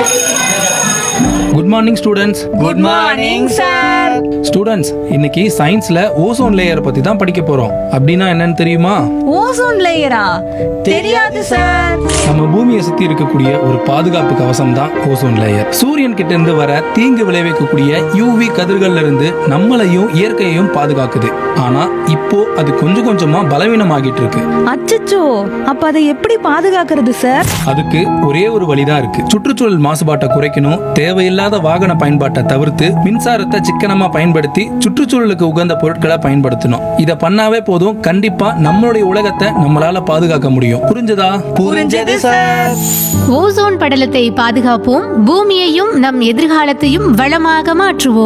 good morning students good morning sir students இன்னைக்கு சயின்ஸ்ல ozone layer பத்தி தான் படிக்க போறோம் அப்படின்னா என்னன்னு தெரியுமா ஓசோன் லேயரா தெரியாது சார் நம்ம பூமியை சுத்தி இருக்கக்கூடிய ஒரு பாதுகாப்பு கவசம் தான் ஓசோன் லேயர் சூரியன் கிட்ட இருந்து வர தீங்கு விளைவிக்கக்கூடிய யூவி கதிர்கள்ல இருந்து நம்மளையும் இயற்கையையும் பாதுகாக்குது ஆனா இப்போ அது கொஞ்சம் கொஞ்சமா பலவீனமாகிட்டு இருக்கு அச்சச்சோ அப்ப அதை எப்படி பாதுகாக்கிறது சார் அதுக்கு ஒரே ஒரு வழிதான் இருக்கு சுற்றுச்சூழல் மாசுபாட்டை குறைக்கணும் தேவையில்லாத வாகன பயன்பாட்டை தவிர்த்து மின்சாரத்தை சிக்கனமா பயன்படுத்தி சுற்றுச்சூழலுக்கு உகந்த பொருட்களை பயன்படுத்தணும் இத பண்ணாவே போதும் கண்டிப்பா நம்மளுடைய உலகத்தை நம்மளால பாதுகாக்க முடியும் புரிஞ்சதா புரிஞ்சது சார் ஓசோன் படலத்தை பாதுகாப்போம் பூமியையும் நம் எதிர்காலத்தையும் வளமாக மாற்றுவோம்